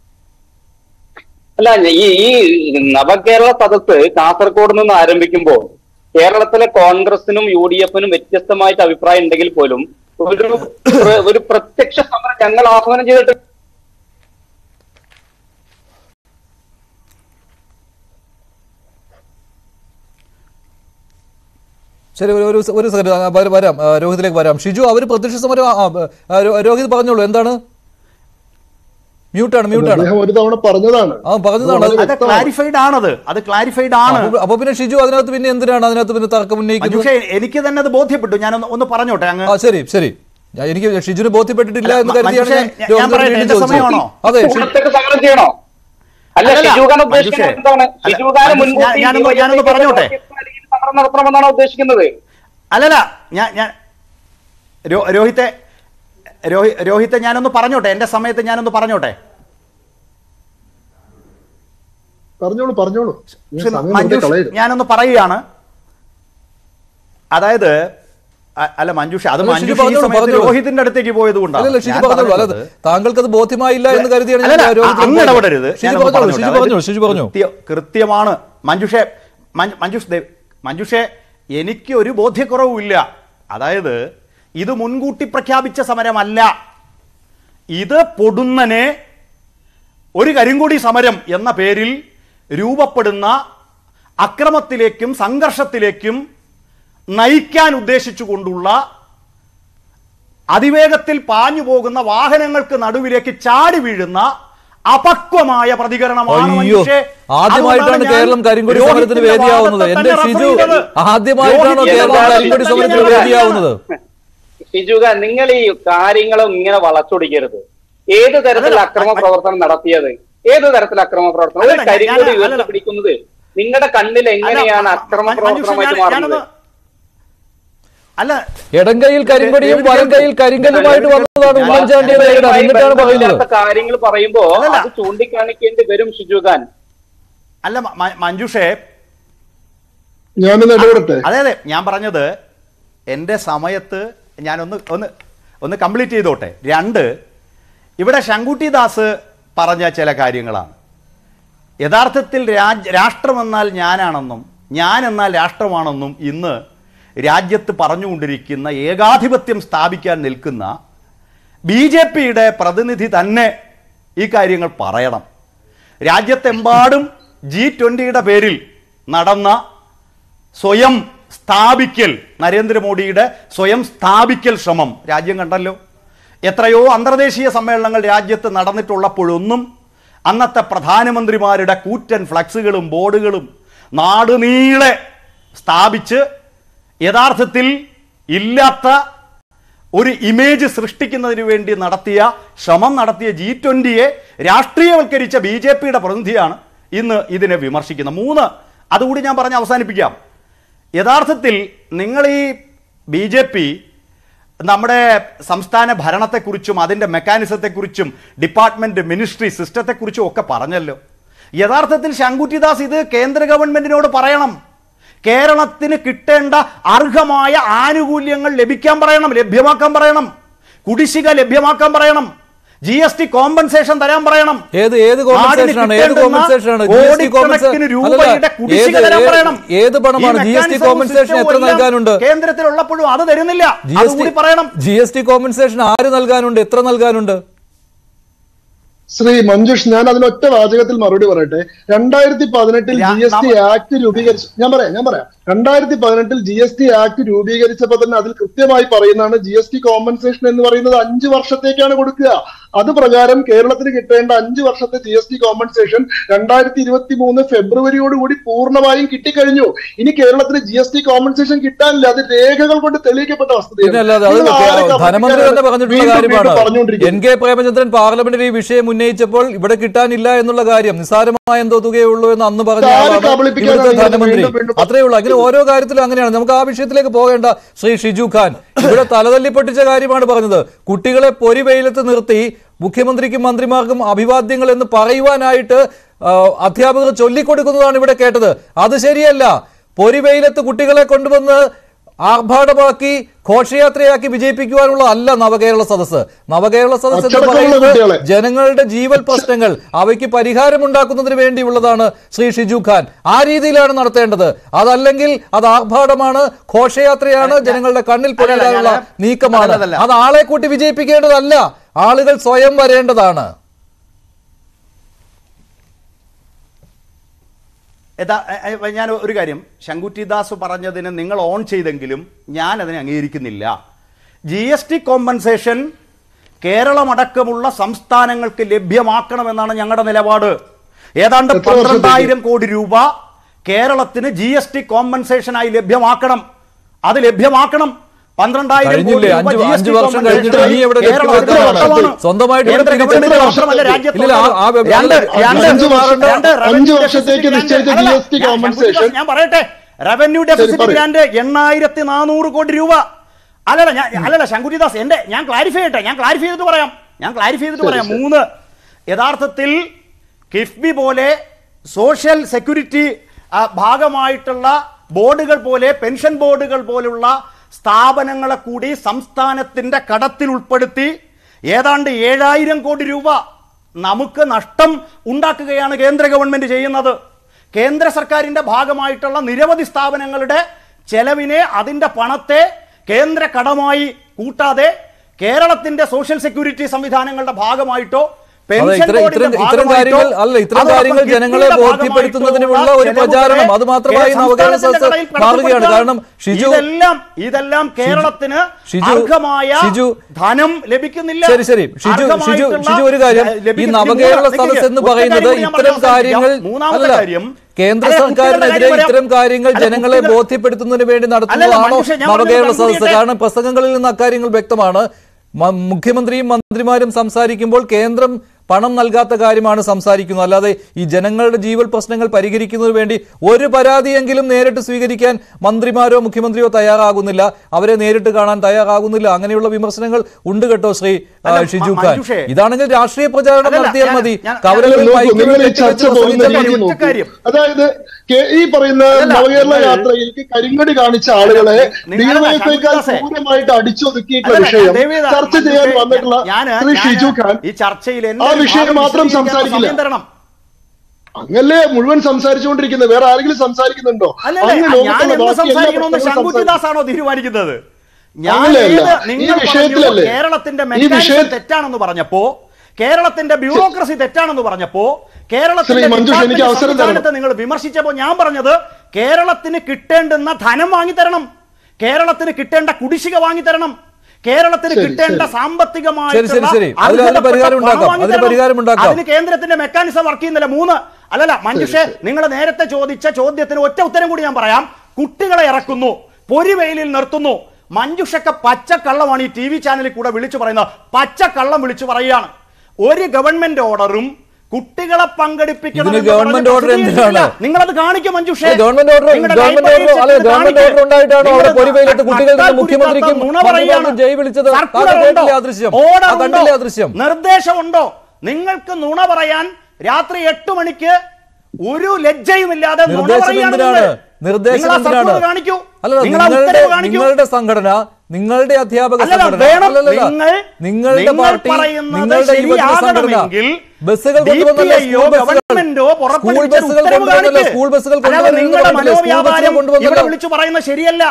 അല്ല ഈ ഈ നവകേരള സദസ്സ് കാസർഗോഡ് നിന്ന് ആരംഭിക്കുമ്പോൾ കേരളത്തിലെ കോൺഗ്രസിനും യു ഡി എഫിനും വ്യത്യസ്തമായിട്ട് അഭിപ്രായം ഉണ്ടെങ്കിൽ പോലും ഒരു പ്ര- ഒരു പ്രത്യക്ഷ സമരം ഞങ്ങൾ ആഹ്വാനം ചെയ്തിട്ട് ശരി ഒരു ഒരു ഒരു സെക്കൻഡ് ആ, വര- വരാം ആ, രോഹിതിലേക്ക് വരാം ഷിജു അവർ പ്രതിഷേധ സമരം ആ, ആ, രോ- രോഹിത് പറഞ്ഞോളൂ എന്താണ് മ്യൂട്ടാണ് മ്യൂട്ടാണ് അദ്ദേഹം ഒരു തവണ പറഞ്ഞതാണ് ആ പറഞ്ഞതാണ് അത് അത് ക്ലാരിഫൈഡ് ആണത് അത് ക്ലാരിഫൈഡ് ആണ് അപ്പൊ- അപ്പൊ പിന്നെ ഷിജു അതിനകത്ത് പിന്നെ എന്തിനാണ് അതിനകത്ത് പിന്നെ തർക്കം ഉന്നയിക്കുന്നത് പക്ഷേ എനിക്ക് തന്നെ അത് ബോധ്യപ്പെട്ടു ഞാൻ ഒന്ന് പറഞ്ഞോട്ടെ അങ്ങ് ആ ശരി ശരി ഞാൻ- എനിക്ക് ഷിജുന് ബോധ്യപ്പെട്ടിട്ടില്ല എന്ന് അല്ല, കരുതിയാണ് മഞ്ജുഷേ, ഞാൻ ഞാൻ രോഹിതിനോട് പറയട്ടെ, വീണ്ടും എന്റെ ചോദിച്ചത്. സമയമാണോ? അതെ ഷി- പുറത്തേക്ക് സമരം ചെയ്യണോ അല്ല അല്ലല്ല, ഷിജു ഖാൻ മഞ്ജുഷേ, ഉദ്ദേശിക്കുന്നത് എന്താണ് അല്ല, ഷിജു ഖാൻ മഞ്ജുഷ്, മുൻകൂട്ടി ഞാൻ- ഞാനൊന്ന് ഡിവൈഎഫ്ഐ ഞാനൊന്ന് പറഞ്ഞോട്ടെ രീതിയിൽ സമരം നടത്തണമെന്നാണ് ഉദ്ദേശിക്കുന്നത് അല്ലല്ല ഞാൻ ഞാൻ രോ- രോഹിത്തെ രോഹി രോഹിത്തെ ഞാനൊന്ന് പറഞ്ഞോട്ടെ എൻ്റെ സമയത്ത് ഞാനൊന്ന് പറഞ്ഞോട്ടെ പറഞ്ഞോളൂ പറഞ്ഞോളൂ ഞാൻ ശ്രീ സമയം വെറുതെ മഞ്ജുഷ് കളയരുത് ഞാനൊന്ന് പറയുകയാണ് അതായത് അ- അല്ല മഞ്ജുഷ അത് അല്ല, ഷിജു മഞ്ജുഷ ഈ പറഞ്ഞോളൂ, സമയത്ത് പറഞ്ഞോളൂ. രോഹിത്തിന്റെ അടുത്തേക്ക് പോയത് അല്ലല്ല ഷിജു പറഞ്ഞോളൂ അല്ലത് താങ്കൾക്ക് അത് ബോധ്യമായില്ല എന്ന് കരുതിയാണ് ഞാൻ അല്ലല്ല, രോഹിത്തിനെ അങ്ങ് പോയത്. ഇടപെടരുത്. ഷിജു ഞാനൊന്ന് പറഞ്ഞോളൂ പറഞ്ഞോട്ടെ. ഷിജു പറഞ്ഞോളൂ ഷിജു പറഞ്ഞു കൃത്യ- കൃത്യമാണ് മഞ്ജുഷെ മഞ്ജു- മഞ്ജുഷ് ദേവ് മഞ്ജുഷെ എനിക്ക് ഒരു ബോധ്യക്കുറവുമില്ല അതായത് ഇത് മുൻകൂട്ടി പ്രഖ്യാപിച്ച സമരമല്ല ഇത് പൊടുന്നനെ ഒരു കരിങ്കൊടി സമരം എന്ന പേരിൽ രൂപപ്പെടുന്ന അക്രമത്തിലേക്കും സംഘർഷത്തിലേക്കും നയിക്കാൻ ഉദ്ദേശിച്ചുകൊണ്ടുള്ള അതിവേഗത്തിൽ പാഞ്ഞു പോകുന്ന വാഹനങ്ങൾക്ക് നടുവിലേക്ക് ചാടി വീഴുന്ന അപക്വമായ പ്രതികരണമാണ് അയ്യോ മനുഷ്യ ആദ്യമായിട്ടാണ് കേരളം കരിങ്കൊടി സമരത്തിന് വേദിയാവുന്നത് എന്റെ ഷിജു ആദ്യമായിട്ടാണോ കേരളം കരിങ്കൊടി സമരത്തിന് വേദിയാവുന്നത് ഷിജു ഖാൻ നിങ്ങൾ ഈ കാര്യങ്ങളും ഇങ്ങനെ വളച്ചൊടിക്കരുത് ഏത് തരത്തിൽ അല്ലല്ല, അക്രമ അ- പ്രവർത്തനം നടത്തിയത് ഏത് തരത്തിൽ അക്രമ പ്രവർത്തനം ഒരു അല്ലല്ല, ഞാൻ- കരിങ്കൊടി ഞാൻ- അല്ലല്ല. ഉയർത്തിപ്പിടിക്കുന്നത് നിങ്ങളുടെ കണ്ണിൽ എങ്ങനെയാണ് അക്രമ പ്രവർത്തനമായിട്ട് മാറുന്നത് അല്ല ഇടം കൈയിൽ കരിങ്കൊടിയും വലം കൈയിൽ കരിങ്കല്ലുമായിട്ട് വന്നതാണ് ഉമ്മൻചാണ്ടിയെ നേരിടാൻ എന്നിട്ടാണ് പറയുന്നത് ബന്ധമില്ലാത്ത കാര്യങ്ങൾ പറയുമ്പോ അല്ലല്ല. അത് ചൂണ്ടിക്കാണിക്കേണ്ടി വരും ഷിജു ഖാൻ അല്ല മ- മ- മഞ്ജുഷേ ഞാനൊന്ന് ഇടപെടട്ടെ അതെ അതെ ഞാൻ പറഞ്ഞത് എൻ്റെ സമയത്ത് ഞാനൊന്ന് ഒന്ന് ഒന്ന് കംപ്ലീറ്റ് ചെയ്തോട്ടെ രണ്ട് ഇവിടെ ശങ്കുട്ടി ദാസ് പറഞ്ഞ ചില കാര്യങ്ങളാണ് യഥാർത്ഥത്തിൽ രാജ് രാഷ്ട്രമെന്നാൽ ഞാനാണെന്നും ഞാൻ എന്നാൽ രാഷ്ട്രമാണെന്നും ഇന്ന് രാജ്യത്ത് പറഞ്ഞുകൊണ്ടിരിക്കുന്ന ഏകാധിപത്യം സ്ഥാപിക്കാൻ നിൽക്കുന്ന ബി ജെ പിയുടെ പ്രതിനിധി തന്നെ ഈ കാര്യങ്ങൾ പറയണം രാജ്യത്തെമ്പാടും ജി ട്വൻ്റിയുടെ പേരിൽ നടന്ന സ്വയം സ്ഥാപിക്കൽ നരേന്ദ്രമോദിയുടെ സ്വയം സ്ഥാപിക്കൽ ശ്രമം രാജ്യം കണ്ടല്ലോ എത്രയോ അന്തർദേശീയ സമ്മേളനങ്ങൾ രാജ്യത്ത് നടന്നിട്ടുള്ളപ്പോഴൊന്നും അന്നത്തെ പ്രധാനമന്ത്രിമാരുടെ കൂറ്റൻ ഫ്ലക്സുകളും ബോർഡുകളും നാടുനീളെ സ്ഥാപിച്ച് യഥാർത്ഥത്തിൽ ഇല്ലാത്ത ഒരു ഇമേജ് സൃഷ്ടിക്കുന്നതിന് വേണ്ടി നടത്തിയ ശ്രമം നടത്തിയ ജി ട്വൻ്റിയെ രാഷ്ട്രീയവൽക്കരിച്ച ബി ജെ പിയുടെ പ്രതിനിധിയാണ് ഇന്ന് ഇതിനെ വിമർശിക്കുന്നത് മൂന്ന് അതുകൂടി ഞാൻ പറഞ്ഞ് അവസാനിപ്പിക്കാം യഥാർത്ഥത്തിൽ നിങ്ങൾ ഈ ബി ജെ പി നമ്മുടെ സംസ്ഥാന ഭരണത്തെക്കുറിച്ചും അതിൻ്റെ മെക്കാനിസത്തെക്കുറിച്ചും ഡിപ്പാർട്ട്മെൻറ്റ് മിനിസ്ട്രി സിസ്റ്റത്തെക്കുറിച്ചും ഒക്കെ പറഞ്ഞല്ലോ യഥാർത്ഥത്തിൽ ശങ്കുറ്റിദാസ് ഇത് കേന്ദ്ര ഗവൺമെൻറ്റിനോട് പറയണം കേരളത്തിന് കിട്ടേണ്ട അർഹമായ ആനുകൂല്യങ്ങൾ ലഭിക്കാൻ പറയണം ലഭ്യമാക്കാൻ പറയണം കുടിശ്ശിക ലഭ്യമാക്കാൻ പറയണം ജി എസ് ടി കോമ്പൻസേഷൻ തരാൻ പറയണം ഏത് ഏത് കോമ്പൻസേഷൻ ആണ് ഏത് കോമ്പൻസേഷൻ ആണ് ജി എസ് ടി കോടിക്കണക്കിന് രൂപയുടെ കുടിശ്ശിക തരാൻ പറയണം ഏത് പണമാണ് ജി എസ് ടി കോമ്പൻസേഷൻ എത്ര നൽകാനുണ്ട് കേന്ദ്രത്തിലുള്ളപ്പോഴും അത് തരുന്നില്ല ജി എസ് അതുകൂടി ടി പറയണം ജി എസ് ടി കോമ്പൻസേഷൻ ആര് നൽകാനുണ്ട് എത്ര നൽകാനുണ്ട് ശ്രീ മഞ്ജുഷ് ഞാൻ അതിന് ഒറ്റ വാചകത്തിൽ മറുപടി പറയട്ടെ രണ്ടായിരത്തി പതിനെട്ടിൽ ഞാൻ- ജി എസ് ടി ആക്ട് രൂപീകരിച്ചു ഞാൻ പറയാം ഞാൻ പറയാം രണ്ടായിരത്തി പതിനെട്ടിൽ ജി എസ് ടി ആക്ട് രൂപീകരിച്ചപ്പോൾ തന്നെ അതിൽ കൃത്യമായി പറയുന്നതാണ് ജി എസ് ടി കോമ്പൻസേഷൻ എന്ന് പറയുന്നത് അഞ്ച് വർഷത്തേക്കാണ് കൊടുക്കുക അത് പ്രകാരം കേരളത്തിന് കിട്ടേണ്ട അഞ്ച് വർഷത്തെ ജി എസ് ടി കോമ്പൻസേഷൻ രണ്ടായിരത്തി ഇരുപത്തി മൂന്ന് ഫെബ്രുവരിയോടുകൂടി പൂർണ്ണമായും കിട്ടിക്കഴിഞ്ഞു ഇനി കേരളത്തിന് ജി എസ് ടി കോമ്പൻസേഷൻ കിട്ടാനില്ല അത് രേഖകൾ കൊണ്ട് തെളിയിക്കപ്പെട്ട പിന്നെ അല്ലാതെ അത് നിങ്ങൾ ആരെ ധനമന്ത്രി തന്നെ പറഞ്ഞിട്ടുള്ള വീണ്ടും വീണ്ടും കാര്യമാണ് പറഞ്ഞുകൊണ്ടിരിക്കുന്നത്? എൻ കെ പ്രേമചന്ദ്രൻ പാർലമെന്റിൽ ഈ വിഷയം ഉന്നയിച്ചപ്പോൾ ഇവിടെ കിട്ടാനില്ല എന്നുള്ള കാര്യം നിസ്സാരമായ എന്തോ തുകയേ ഉള്ളൂ എന്ന് അന്ന് പറഞ്ഞ ആരെ ആളാണ് കബളിപ്പിക്കാനാണ് ഇവിടുത്തെ നിങ്ങൾ ധനമന്ത്രി വീണ്ടും വീണ്ടും അത്രേ ഉള്ളൂ അങ്ങനെ ഓരോ കാര്യത്തിലും അങ്ങനെയാണ് നമുക്ക് ആ വിഷയത്തിലേക്ക് പോകേണ്ട ശ്രീ ഷിജു ഖാൻ ഇവിടെ തലതല്ലി പൊട്ടിച്ച കാര്യമാണ് പറഞ്ഞത് കുട്ടികളെ പൊരി വെയിലത്ത് നിർത്തി മുഖ്യമന്ത്രിക്കും മന്ത്രിമാർക്കും അഭിവാദ്യങ്ങൾ എന്ന് പറയുവാനായിട്ട് ആ, അധ്യാപകർ ചൊല്ലിക്കൊടുക്കുന്നതാണ് ഇവിടെ കേട്ടത് അത് ശരിയല്ല പൊരി വെയിലത്ത് കുട്ടികളെ കൊണ്ടുവന്ന് ആർഭാടമാക്കി ഘോഷയാത്രയാക്കി വിജയിപ്പിക്കുവാനുള്ള അല്ല നവകേരള സദസ്സ് നവകേരള സദസ്സ് എന്ന് അച്ചടക്കമുള്ള പറയുന്നത് കുട്ടികളെ. ജനങ്ങളുടെ ജീവൽ പ്രശ്നങ്ങൾ അവയ്ക്ക് പരിഹാരമുണ്ടാക്കുന്നതിന് വേണ്ടിയുള്ളതാണ് ശ്രീ ഷിജു ഖാൻ ആ രീതിയിലാണ് നടത്തേണ്ടത് അതല്ലെങ്കിൽ അത് ആർഭാടമാണ് ഘോഷയാത്രയാണ് ജനങ്ങളുടെ കണ്ണിൽ പൊടിയിടാനുള്ള ഞാൻ- നീക്കമാണ് അതല്ല. അത് ആളെ കൂട്ടി വിജയിപ്പിക്കേണ്ടതല്ല ആളുകൾ സ്വയം വരേണ്ടതാണ് യഥാ എ- എ- ഞാൻ ഒരു കാര്യം ശങ്കുറ്റിദാസ് പറഞ്ഞതിന് നിങ്ങൾ ഓൺ ചെയ്തെങ്കിലും ഞാൻ അതിനെ അംഗീകരിക്കുന്നില്ല ജി എസ് ടി കോമ്പൻസേഷൻ കേരളമടക്കമുള്ള സംസ്ഥാനങ്ങൾക്ക് ലഭ്യമാക്കണമെന്നാണ് ഞങ്ങളുടെ നിലപാട് ഏതാണ്ട് എത്ര വർഷത്തേക്ക്? പന്ത്രണ്ടായിരം കോടി രൂപ കേരളത്തിന് ജി എസ് ടി കോമ്പൻസേഷനായി ലഭ്യമാക്കണം അത് ലഭ്യമാക്കണം പന്ത്രണ്ടായിരം കോടി കഴിഞ്ഞില്ലേ? രൂപ അഞ്ച് GST അഞ്ച് വർഷം compensation കഴിഞ്ഞിട്ട് ഇനി എവിടെ കേരളം ലഭ്യമാക്കുന്നതാണ്? എത്ര വർഷമാണ്? സ്വന്തമായിട്ട് ഇവിടെ കേന്ദ്ര തിരിച്ചെടുത്ത ഗവൺമെന്റ് വർഷം- മാത്രമല്ല രാജ്യത്ത് ഇല്ല, ആ- ആ രണ്ട് രണ്ട് രണ്ട് അഞ്ച് വർഷം- രണ്ട് അഞ്ച് revenue വർഷത്തേക്ക് deficit നിശ്ചയിച്ച grant- GST അല്ലല്ല, ഞാൻ- compensation- ഞാൻ പറയട്ടെ റവന്യൂ ഡെഫിസിറ്റ് പറയൂ. ഗ്രാന്റ് എണ്ണായിരത്തി നാനൂറ് കോടി രൂപ അല്ലല്ല ഞാൻ അല്ലല്ല ശങ്കുരിദാസ് എന്റെ ഞാൻ ക്ലാരിഫൈ ചെയ്യട്ടെ ഞാൻ ക്ലാരിഫൈ ചെയ്തിട്ട് പറയാം ഞാൻ ക്ലാരിഫൈ ചെയ്തിട്ട് ശരി, പറയാം ശരി. മൂന്ന് യഥാർത്ഥത്തിൽ കിഫ്ബി പോലെ സോഷ്യൽ സെക്യൂരിറ്റി ആ, ഭാഗമായിട്ടുള്ള ബോർഡുകൾ പോലെ പെൻഷൻ ബോർഡുകൾ പോലുള്ള സ്ഥാപനങ്ങളെ കൂടി സംസ്ഥാനത്തിന്റെ കടത്തിൽ ഉൾപ്പെടുത്തി ഏതാണ്ട് ഏഴായിരം കോടി രൂപ നമുക്ക് നഷ്ടം ഉണ്ടാക്കുകയാണ് കേന്ദ്ര ഗവൺമെന്റ് ചെയ്യുന്നത് കേന്ദ്ര സർക്കാരിന്റെ ഭാഗമായിട്ടുള്ള നിരവധി സ്ഥാപനങ്ങളുടെ ചെലവിനെ അതിന്റെ പണത്തെ കേന്ദ്ര കടമായി കൂട്ടാതെ കേരളത്തിന്റെ സോഷ്യൽ സെക്യൂരിറ്റി സംവിധാനങ്ങളുടെ ഭാഗമായിട്ടോ അതെ പെൻഷൻ ഇത്തരം ബോർഡിന്റെ ഇത്തരം ഇത്തരം ഭാഗമായിട്ടോ, കാര്യങ്ങൾ അല്ല ഇത്തരം അതോടൊപ്പം കാര്യങ്ങൾ ജനങ്ങളെ കിഫ്ബിയുടെ ബോധ്യപ്പെടുത്തുന്നതിനുള്ള ഒരു ഭാഗമായിട്ടുള്ള പ്രചാരണം അത് മാത്രമായി ചെലവുകളെ നവകേരള സംസ്ഥാനത്തിന്റെ സദസ്സ് കടയിൽ മാറുകയാണ് കടത്തിപ്പെടുത്തുക. കാരണം ഷിജു ഇതെല്ലാം ഇതെല്ലാം കേരളത്തിന് ഷിജു, അർഹമായ ഷിജു, ധനം ലഭിക്കുന്നില്ല ശരി ശരി ഷിജു ഷിജു അർഹമായിട്ടുള്ള ഷിജു ഒരു കാര്യം ഈ ലഭിക്കുന്ന- നവകേരള നിക്ക് സദസ് എന്ന് ഒറ്റ പറയുന്നത് കാര്യം കൂടി ഞാൻ ഇത്തരം പറഞ്ഞ് കാര്യങ്ങൾ അവസാനിപ്പിക്കാം. മൂന്നാമത്തെ അല്ല കാര്യം കേന്ദ്ര അല്ല, സർക്കാരിനെതിരെ കുട്ടികളുടെ കാര്യം ഇത്തരം കാര്യങ്ങൾ അല്ല, ജനങ്ങളെ കുട്ടികൾ- ബോധ്യപ്പെടുത്തുന്നതിന് വേണ്ടി അല്ലല്ല, നടത്തുന്നതാണോ മനുഷ്യ, ഞാൻ പറഞ്ഞത് നവകേരള സദസ് കണ്ടുപിടിക്കട്ടെ. കാരണം പ്രസംഗങ്ങളിൽ നിന്ന് അക്കാര്യങ്ങൾ വ്യക്തമാണ് മ- മുഖ്യമന്ത്രിയും മന്ത്രിമാരും സംസാരിക്കുമ്പോൾ കേന്ദ്രം പണം നൽകാത്ത കാര്യമാണ് സംസാരിക്കുന്നത് അല്ലാതെ ഈ ജനങ്ങളുടെ ജീവൽ പ്രശ്നങ്ങൾ പരിഹരിക്കുന്നതിന് വേണ്ടി ഒരു പരാതിയെങ്കിലും നേരിട്ട് സ്വീകരിക്കാൻ മന്ത്രിമാരോ മുഖ്യമന്ത്രിയോ തയ്യാറാകുന്നില്ല അവരെ നേരിട്ട് കാണാൻ തയ്യാറാകുന്നില്ല അങ്ങനെയുള്ള വിമർശനങ്ങൾ ഉണ്ട് കേട്ടോ ശ്രീ ആ, അല്ല, ഷിജു മ- ഖാൻ മഞ്ജുഷേ. ഇതാണെങ്കിൽ രാഷ്ട്രീയ പ്രചാരണം അതല്ല, നടത്തിയാൽ ഞാൻ- മതി ഞാൻ- കവലകളിൽ നോക്കൂ, മൈക്കുകൾ നിങ്ങൾ ഈ കെട്ടിവെച്ച് ചർച്ച പോകുന്ന പ്രസംഗിച്ചാൽ രീതി മതി. ഒറ്റ നോക്കൂ. കാര്യം. അതായത് കെ- ഈ പറയുന്ന അല്ലല്ല, നവകേരള നിങ്ങൾ- യാത്രയിലേക്ക് കരിങ്കടി കാണിച്ച ആളുകളെ നിങ്ങൾ- അല്ലല്ല, ഡിവൈഎഫ്ഐക്കാർ ശങ്കുദാസേ. ക്രൂരമായിട്ട് അടിച്ചൊതുക്കിയിട്ടുള്ള അതല്ല, വിഷയം ദയവേത് ചർച്ച ചെയ്യാൻ മഞ്ജുഷേ, വന്നിട്ടുള്ള ഞാന് ശ്രീ ഞാന് ഷിജു ഖാൻ ഈ ചർച്ചയിൽ എന്റെ ആ ഒരു വിഷയം ഭാഗം മാത്രം വിശദീകരിക്കാൻ സംസാരിക്കില്ല. സമയം തരണം അങ്ങല്ലേ മുഴുവൻ സംസാരിച്ചുകൊണ്ടിരിക്കുന്നത് വേറെ ആരെങ്കിലും സംസാരിക്കുന്നുണ്ടോ അല്ലല്ലേ അങ്ങ് ഞാൻ ലോകത്തുള്ള എന്ത് ബാക്കി എല്ലാ സംസാരിക്കണമെന്ന് പ്രശ്നങ്ങളും ശങ്കുത്തിദാസ് ആണോ തീരുമാനിക്കുന്നത് ഞാൻ അങ്ങനെയല്ല. ഏത് ഈ നിങ്ങൾ പറഞ്ഞു വിഷയത്തിലല്ലേ? കേരളത്തിന്റെ ഈ മെക്കാനിസം വിഷയ- തെറ്റാണെന്ന് പറഞ്ഞപ്പോ കേരളത്തിന്റെ ബ്യൂറോക്രസി തെറ്റാണെന്ന് പറഞ്ഞപ്പോ കേരളത്തിന്റെ ശ്രീ മഞ്ജുഷ, എനിക്ക് ഡിപ്പാർട്ട്മെന്റ് അവസരം തരണം. സംവിധാനത്തെ നിങ്ങൾ വിമർശിച്ചപ്പോ ഞാൻ പറഞ്ഞത് കേരളത്തിന് കിട്ടേണ്ടുന്ന ധനം വാങ്ങിത്തരണം കേരളത്തിന് കിട്ടേണ്ട കുടിശ്ശിക വാങ്ങിത്തരണം കേരളത്തിന് ശരി, കിട്ടേണ്ട ശരി. സാമ്പത്തികമായിട്ടുള്ള ശരി, ശരി. അതിന് അതിന് അർഹതപ്പെട്ട പരിഹാരം പണം ഉണ്ടാക്കാം. അതിന് വാങ്ങിത്തരണം. പരിഹാരം ഉണ്ടാക്കാം. അതിന് കേന്ദ്രത്തിന്റെ മെക്കാനിസം വർക്ക് ചെയ്യുന്നില്ല മൂന്ന് അല്ലല്ല മഞ്ജുഷേ നിങ്ങൾ നേരത്തെ ചോദിച്ച ചോദ്യത്തിന് ഒറ്റ ഉത്തരം കൂടി ഞാൻ പറയാം കുട്ടികളെ ഇറക്കുന്നു പൊരിവെയിലിൽ നിർത്തുന്നു മഞ്ജുഷക്ക പച്ചക്കള്ളമാണ് ഈ ടി വി ചാനലിൽ കൂടെ വിളിച്ചു പറയുന്നത് പച്ചക്കള്ളം വിളിച്ചു പറയുകയാണ് ഒരു ഗവൺമെന്റ് ഓർഡറും കുട്ടികളെ പങ്കെടുപ്പിക്കണം ഇതിന് എന്ന് ഗവൺമെന്റ് പറഞ്ഞ് ഓർഡർ എന്തിനാണ്? നിങ്ങളത് കാണിക്കും മഞ്ജുഷേ അല്ല, ഗവൺമെന്റ് ഓർഡർ നിങ്ങളുടെ ഗവൺമെന്റ് ലൈബ്രറി ഓർഡർ അല്ലെ സെക്ഷൻ ഗവൺമെന്റ് കാണിക്ക്. ഓർഡർ ഉണ്ടായിട്ടാണോ അവിടെ നിങ്ങൾ പൊരിവെയിലത്ത് കുട്ടികളുടെ നട്ടാൽ മുഖ്യമന്ത്രിക്കും കുടിക്കാത്ത നുണ പറയാണ്. മന്ത്രിമാർക്കും ജയ് വിളിച്ചത് ആ സർക്കുലർ കണ്ടില്ലേ ഉണ്ടോ? ആ ദൃശ്യം ഓർഡർ ആ കണ്ടില്ലേ ആ ഉണ്ടോ? ദൃശ്യം നിർദ്ദേശമുണ്ടോ നിങ്ങൾക്ക് നുണ പറയാൻ രാത്രി എട്ട് മണിക്ക് ഒരു ലജ്ജയുമില്ലാതെ നുണ നിർദ്ദേശം പറയാണ് എന്തിനാണ് നിങ്ങൾ. നിർദ്ദേശം നിങ്ങൾ ആ എന്തിനാണ് സർക്കുലർ കാണിക്കൂ അല്ല നിങ്ങൾ ആ നിങ്ങളുടെ ഉത്തരവ് കാണിക്കൂ നിങ്ങളുടെ സംഘടന നിങ്ങളുടെ അധ്യാപക അല്ലല്ല, സംഘടന വേണം. അല്ലല്ലല്ല. നിങ്ങൾ നിങ്ങളുടെ നിങ്ങൾ പാർട്ടി പറയുന്നത് നിങ്ങളുടെ യുവജന സംഘടന ശരിയാകണമെങ്കിൽ ബസ്സുകൾ കൊണ്ടുവന്നല്ലോ DPI യോ സ്കൂൾ ബസ്സുകൾ ഗവൺമെന്റോ സ്കൂൾ പുറപ്പെടുവിച്ച ബസ്സുകൾ ഉത്തരവ് കൊണ്ടുവന്നല്ലോ കാണിക്ക്. സ്കൂൾ ബസ്സുകൾ അല്ലാതെ കൊണ്ടുവന്നല്ലോ നിങ്ങളുടെ പറഞ്ഞില്ലേ? സ്കൂൾ ബസ്സുകൾ മനോവ്യാപാരം ഇവിടെ കൊണ്ടുവന്നല്ലോ വിളിച്ചു പറയുന്നത് ശരിയല്ല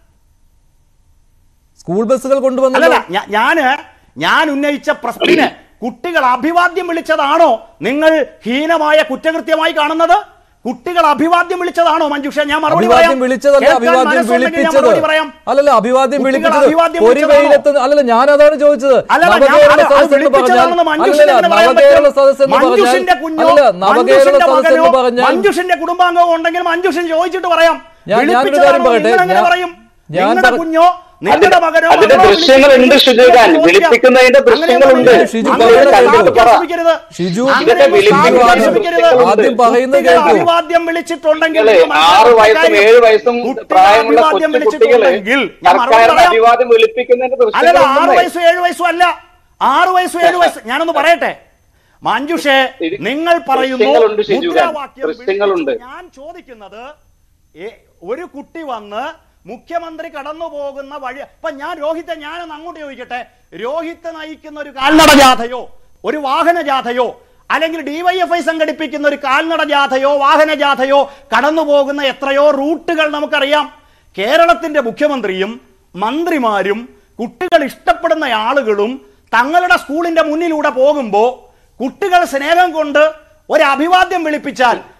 സ്കൂൾ ബസ്സുകൾ അല്ലല്ല കൊണ്ടുവന്നല്ലോ ഞാ- ഞാന് ഞാൻ ഉന്നയിച്ച പ്രശ്നത്തിന് കുട്ടികൾ അഭിവാദ്യം വിളിച്ചതാണോ നിങ്ങൾ ഹീനമായ കുറ്റകൃത്യമായി കാണുന്നത് കുട്ടികൾ അഭിവാദ്യം വിളിച്ചതാണോ മഞ്ജുഷ ഞാൻ മറുപടി പറയാം അഭിവാദ്യം വിളിച്ചതല്ല കേൾക്കാൻ അഭിവാദ്യം മനസ്സുണ്ടെങ്കിൽ ഞാൻ വിളിപ്പിച്ചത് മറുപടി പറയാം അല്ലല്ല അഭിവാദ്യം കുട്ടികൾ വിളിപ്പിച്ചത് അഭിവാദ്യം ഒരു വിളിച്ചതാണോ? വെയിലത്ത് അല്ലല്ല ഞാൻ അതാണ് ചോദിച്ചത് അല്ലല്ല, ഞാൻ- നവകേരള അത് സദസ് എന്ന് പറഞ്ഞാൽ വിളിപ്പിച്ചതാണെന്ന് മഞ്ജുഷിന് അല്ലല്ല എങ്ങനെ പറയാൻ നവകേരള പറ്റും? സദസ് എന്ന് പറഞ്ഞാൽ മഞ്ജുഷിന്റെ കുഞ്ഞോ അല്ലല്ല നവകേരള മഞ്ജുഷിന്റെ സദസ് മകനോ എന്ന് പറഞ്ഞാൽ മഞ്ജുഷിന്റെ കുടുംബാംഗമോ ഉണ്ടെങ്കിൽ മഞ്ജുഷൻ ചോദിച്ചിട്ട് പറയാം ഞാൻ- ഞാനൊരു കാര്യം വിളിപ്പിച്ചതാണോ പറയട്ടെ. നിങ്ങൾ എങ്ങനെ ഞാൻ- പറയും ഞാൻ നിങ്ങളുടെ പറ- കുഞ്ഞോ നിങ്ങളുടെ മകനോ അതിന്റെ മകളോ ദൃശ്യങ്ങളുണ്ട് വിളിപ്പിച്ചത് ഷിജു ഖാൻ. ചോദിക്കാം. വിളിപ്പിക്കുന്നതിന്റെ ദൃശ്യങ്ങളുണ്ട്. അങ്ങനെ ഷിജു അങ്ങനെ പറയുന്നത് സ്ഥാപിക്കാൻ കേൾക്കൂ. ശ്രമിക്കരുത്. ഷിജു അങ്ങനെ ഇതൊക്കെ വിളിപ്പിക്കുന്നതിന്റെ സ്ഥാപിക്കാൻ ശ്രമിക്കരുത്. ആദ്യം പറയുന്നത് കുട്ടികൾ കേൾക്കൂ. അഭിവാദ്യം വിളിച്ചിട്ടുണ്ടെങ്കിൽ കുട്ടികളെ, നിങ്ങൾ ആറ് വയസ്സും കാര്യം. ഏഴ് വയസ്സും കുട്ടികൾ പ്രായമുള്ള അഭിവാദ്യം കൊച്ചു കുട്ടികളെ വിളിച്ചിട്ടുണ്ടെങ്കിൽ ഞാൻ മറുപടി സർക്കാരിന്റെ പറയാം. അഭിവാദ്യം വിളിപ്പിക്കുന്നതിന്റെ അല്ലല്ല ആറ് ദൃശ്യങ്ങളുണ്ട് വയസ്സും ഏഴ് വയസ്സും അല്ല ആറ് വയസ്സും ഏഴ് വയസ്സ് ഞാനൊന്ന് പറയട്ടെ മഞ്ജുഷേ ഇത് നിങ്ങൾ പറയുന്നു ദൃശ്യങ്ങളുണ്ട് ഷിജു ഖാൻ. മുദ്രാവാക്യം ദൃശ്യങ്ങളുണ്ട്. വിളിപ്പിച്ചു. ഞാൻ ചോദിക്കുന്നത് ഏ- ഒരു കുട്ടി വന്ന് മുഖ്യമന്ത്രി കടന്നു പോകുന്ന വഴി ഇപ്പൊ ഞാൻ രോഹിത്തെ ഞാനൊന്ന് അങ്ങോട്ട് ചോദിക്കട്ടെ രോഹിത്ത് നയിക്കുന്ന ഒരു കാൽനട ജാഥയോ ഒരു വാഹന ജാഥയോ അല്ലെങ്കിൽ ഡിവൈഎഫ്ഐ സംഘടിപ്പിക്കുന്ന ഒരു കാൽനട ജാഥയോ വാഹന ജാഥയോ കടന്നു പോകുന്ന എത്രയോ റൂട്ടുകൾ നമുക്കറിയാം കേരളത്തിന്റെ മുഖ്യമന്ത്രിയും മന്ത്രിമാരും കുട്ടികൾ ഇഷ്ടപ്പെടുന്ന ആളുകളും തങ്ങളുടെ സ്കൂളിന്റെ മുന്നിലൂടെ പോകുമ്പോൾ കുട്ടികൾ സ്നേഹം കൊണ്ട് ഒരു അഭിവാദ്യം വിളിപ്പിച്ചാൽ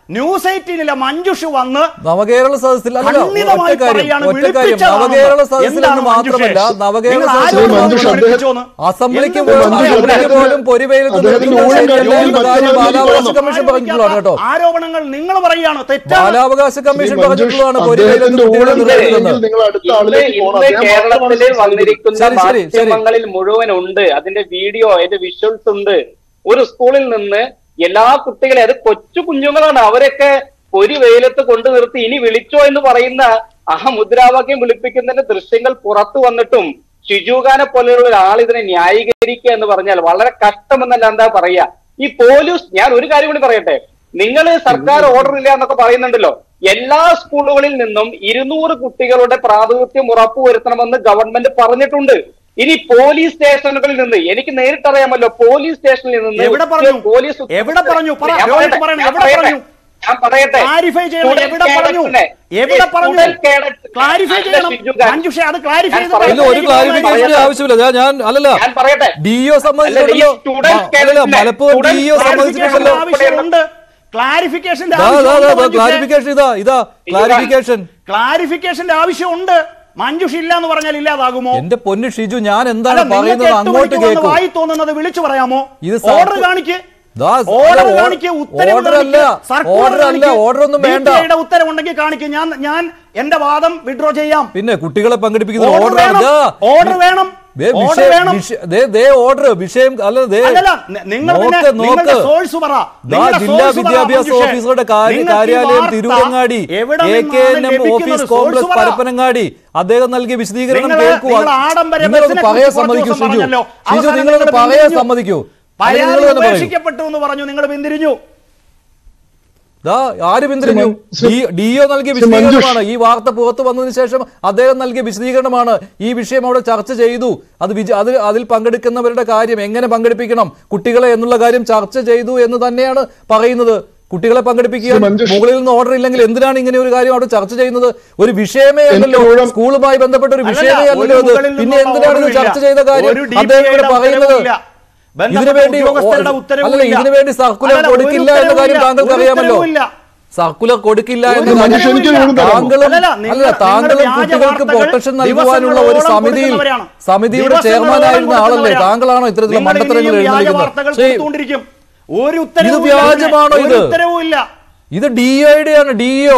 ന്യൂസ് എയ്റ്റീനിലെ മഞ്ജുഷ് വന്ന് നവകേരള സദസ്സിൽ അല്ല ഖണ്ഡിതമായി ഒറ്റ കാര്യം പറയാണ്, ഒറ്റ കാര്യം വിളിപ്പിച്ചതാണെന്ന്. നവകേരള സദസ്സിൽ എന്താണ് എന്ന് മാത്രമല്ല മഞ്ജുഷേ? നവകേരള നിങ്ങൾ സദസ്സിൽ ആരോടാണ് മഞ്ജുഷ് അദ്ദേഹം- വിളിപ്പിച്ചോന്ന്? അസംബ്ലിക്ക് എന്ത് പോലും മഞ്ജുഷ് അസംബ്ലിക്ക് അദ്ദേഹത്തിന് പോലും പൊരിവെയിലത്ത് അദ്ദേഹത്തിന് നിർത്തുന്ന ഊഴം ശരിയല്ല കഴിഞ്ഞാൽ എന്ന കാര്യം മറ്റുള്ള ബാലാവകാശ ആരോപണം കമ്മീഷൻ പറഞ്ഞിട്ടുള്ളതാണ് കേട്ടോ ആരോപണങ്ങൾ നിങ്ങൾ പറയാണ് തെറ്റാണ് ബാലാവകാശ കമ്മീഷൻ ശ്രീ മഞ്ജുഷ് പറഞ്ഞിട്ടുള്ളതാണ് പൊരിവെയിലത്ത് അദ്ദേഹത്തിന്റെ കുട്ടികളെ ഊഴം നിർത്തുന്നത് കഴിഞ്ഞെങ്കിൽ നിങ്ങൾ അടുത്ത ഇന്ന് ആളിലേക്ക് പോകണം ഇന്ന് അദ്ദേഹം കേരളത്തിൽ മാത്രമാണ് സംസാരിക്കുന്നത്. വന്നിരിക്കുന്ന ശരി, ശരി, ശരി. മാധ്യമങ്ങളിൽ മുഴുവൻ ഉണ്ട് അതിന്റെ വീഡിയോ അതിന്റെ വിഷ്വൽസ് ഉണ്ട് ഒരു സ്കൂളിൽ നിന്ന് എല്ലാ കുട്ടികളെ അത് കൊച്ചു കുഞ്ഞുങ്ങളാണ് അവരൊക്കെ ഒരു വെയിലത്ത് കൊണ്ടു നിർത്തി ഇനി വിളിച്ചോ എന്ന് പറയുന്ന ആ മുദ്രാവാക്യം വിളിപ്പിക്കുന്നതിന്റെ ദൃശ്യങ്ങൾ പുറത്തു വന്നിട്ടും ഷിജുഖാനെ പോലെയുള്ള ഒരാൾ ഇതിനെ ന്യായീകരിക്കുക എന്ന് പറഞ്ഞാൽ വളരെ കഷ്ടമെന്നല്ല എന്താ പറയാ ഈ പോലീസ് ഞാൻ ഒരു കാര്യം കൂടി പറയട്ടെ നിങ്ങൾ സർക്കാർ ഓർഡർ ഇല്ല എന്നൊക്കെ പറയുന്നുണ്ടല്ലോ എല്ലാ സ്കൂളുകളിൽ നിന്നും ഇരുന്നൂറ് കുട്ടികളുടെ പ്രാതിനിധ്യം ഉറപ്പുവരുത്തണമെന്ന് ഗവൺമെന്റ് പറഞ്ഞിട്ടുണ്ട് ഇനി പോലീസ് സ്റ്റേഷനുകളിൽ നിന്ന് എനിക്ക് നേരിട്ടറിയാമല്ലോ പോലീസ് സ്റ്റേഷനിൽ നിന്ന് എവിടെ പറഞ്ഞു? പോലീസ് എവിടെ പറഞ്ഞു? പറ, ഞാൻ രോഹിത് പറയട്ടെ, പറയണം, ഞാൻ എവിടെ പറയട്ടെ. പറഞ്ഞു? ഞാൻ പറയട്ടെ ക്ലാരിഫൈ ചെയ്യണം Student എവിടെ പറഞ്ഞു cadets-നെ, എവിടെ ഈ പറഞ്ഞു student cadets- ക്ലാരിഫൈ അല്ല, ചെയ്യണം ഷിജുഖാൻ. മഞ്ജുഷ അത് ക്ലാരിഫൈ ഞാൻ പറയുന്നത് ഇത് ഒരു ക്ലാരിഫിക്കേഷന്റെ ആവശ്യമില്ല ഞാൻ- ഞാൻ അല്ലല്ല ഞാൻ പറയട്ടെ ഡിഒ സമ്മതിച്ചിട്ടുണ്ടല്ലോ അല്ല, ഈ student ആ, അല്ലല്ല cadets-നെ, മലപ്പുറം student ഡിഒ സമ്മതിച്ചിട്ടുണ്ടല്ലോ ആവശ്യമുണ്ട് ക്ലാരിഫിക്കേഷന്റെ ദാ, ദാ, ദാ, ദാ, ആവശ്യമുണ്ട് ക്ലാരിഫിക്കേഷൻ ഇതാ ഇതാ ക്ലാരിഫിക്കേഷൻ ക്ലാരിഫിക്കേഷന്റെ ആവശ്യമുണ്ട് മഞ്ജുഷ് ഇല്ല എന്ന് പറഞ്ഞാൽ ഇല്ലാതാകുമോ എന്റെ പൊന്നു ഷിജു ഞാൻ അല്ല എന്താണ് നിങ്ങൾക്ക് പറയുന്നത് എട്ട് അങ്ങോട്ട് മണിക്ക് വന്ന് കേൾക്കൂ വായി തോന്നുന്നത് വിളിച്ചു പറയാമോ ഇത് സർക്കാർ- ഓർഡർ കാണിക്ക് ദാ, ഓർഡർ അല്ല, കാണിക്ക് ഉത്തരവ് ഓർഡർ അല്ല, കാണിക്ക്, സർക്കുലർ ഓർഡർ അല്ല, കാണിക്ക്, ഓർഡർ ഒന്നും വേണ്ട. DPI യുടെ ഉത്തരവുണ്ടെങ്കിൽ കാണിക്ക് ഞാൻ ഞാൻ എന്റെ വാദം വിഡ്രോ ചെയ്യാം പിന്നെ കുട്ടികളെ പങ്കെടുപ്പിക്കുന്ന ഓർഡർ ഓർഡർ വേണം ഓർഡർ വേണം ദേ ഓർഡർ വിഷയം- വേണം വിഷ- ദേ ദേ ഓർഡർ വിഷയം അല്ല ദേ അല്ലല്ല നി- നിങ്ങൾ പിന്നെ നോക്ക് നിങ്ങളുടെ നോക്ക് സോഴ്സ് പറ ദാ നിങ്ങളുടെ ജില്ലാ source പറ, വിദ്യാഭ്യാസ മഞ്ജുഷേ. ഓഫീസറുടെ കാര്യ- നിങ്ങൾക്ക് ഈ കാര്യാലയം വാർത്ത തിരൂരങ്ങാടി എവിടെ എ കെ എൻ നിന്നാണ് എം ലഭിക്കുന്നത്? ഓഫീസ് source കോംപ്ലക്സ് പറ. പരപ്പനങ്ങാടി അദ്ദേഹം നൽകിയ വിശദീകരണം നിങ്ങള് കേൾക്കുക നിങ്ങൾ ആഡംബര നിങ്ങളൊന്ന് ബസ്സിനെ പറയാൻ കുറിച്ച് സമ്മതിക്കൂ കുറച്ച് ഷിജു പറഞ്ഞല്ലോ. ഷിജു അവസാനം നിങ്ങളൊന്ന് നിങ്ങൾ പറയാൻ പിന്തിരിഞ്ഞു. സമ്മതിക്കൂ അത് പരാതി നിങ്ങൾ തന്നെ പറയൂ ഉപേക്ഷിക്കപ്പെട്ടു എന്ന് പറഞ്ഞു നിങ്ങൾ പിന്തിരിഞ്ഞു ദാ ആര് പിന്തിരിഞ്ഞു ശ്രീ- ഡിഒ നൽകിയ ശ്രീ മഞ്ജുഷ്. വിശദീകരണമാണ് ഈ വാർത്ത പുറത്തു വന്നതിന് ശേഷം അദ്ദേഹം നൽകിയ വിശദീകരണമാണ് ഈ വിഷയം അവിടെ ചർച്ച ചെയ്തു അത് വിജ അത് അതിൽ പങ്കെടുക്കുന്നവരുടെ കാര്യം എങ്ങനെ പങ്കെടുപ്പിക്കണം കുട്ടികളെ എന്നുള്ള കാര്യം ചർച്ച ചെയ്തു എന്ന് തന്നെയാണ് പറയുന്നത് കുട്ടികളെ പങ്കെടുപ്പിക്കുക ശ്രീ മഞ്ജുഷ്. മുകളിൽ നിന്ന് ഓർഡർ ഇല്ലെങ്കിൽ എന്തിനാണ് ഇങ്ങനെ ഒരു കാര്യം അവിടെ ചർച്ച ചെയ്യുന്നത് ഒരു വിഷയമേ അല്ലല്ലോ എനിക്ക് ഊഴം- സ്കൂളുമായി ബന്ധപ്പെട്ട ഒരു അല്ലല്ല, വിഷയമേ ഒരു അല്ലല്ലോ ഇത് മുകളിൽ പിന്നെ നിന്നുള്ള എന്തിനാണ് ഇത് order ചർച്ച ഇല്ല. ചെയ്ത കാര്യം ഒരു അദ്ദേഹം ഇവിടെ DPI യുടെ പറയുന്നത് ഉത്തരവുമില്ല. ഇതിനു ബന്ധപ്പെട്ട വേണ്ടി ഉദ്യോഗസ്ഥരുടെ ഉത്തരവുമില്ല. അല്ലല്ല ഇതിനു വേണ്ടി സർക്കുലർ അല്ലല്ല, ഒരു കൊടുക്കില്ല എന്ന കാര്യം ഉത്തരവുമില്ല. താങ്കൾക്ക് ഒരു അറിയാമല്ലോ ഉത്തരവുമില്ല. സർക്കുലർ കൊടുക്കില്ല ഒരു എന്ന കാര്യം മനുഷ്യൻ എനിക്ക് വീണ്ടും തരാമോ? താങ്കളും അല്ലല്ല, നിങ്ങൾ- അല്ല താങ്കളും നിങ്ങൾ വ്യാജ കുട്ടികൾക്ക് വാർത്തകൾ പ്രൊട്ടക്ഷൻ നൽകുവാനുള്ള ഒരു ദിവസങ്ങളോളം സമിതിയിൽ കൊടുക്കുന്നവരാണ്. സമിതിയുടെ ദിവസങ്ങളോളം ചെയർമാനായിരുന്ന ആളല്ലേ കൊടുക്കുന്നവരാണ്. താങ്കളാണോ ഇത്തരത്തിലുള്ള നിങ്ങൾ മണ്ടത്തരങ്ങൾ ഇനിയും വ്യാജ എഴുന്നള്ളിക്കുന്നത് വാർത്തകൾ ശ്രീ കൊടുത്തുകൊണ്ടിരിക്കും. ഒരു ഉത്തരവും ഇത് വ്യാജമാണോ ഇത്? ഉത്തരവുമില്ല ഇത് ഡിഒയുടെ ആണ് ഡിഒ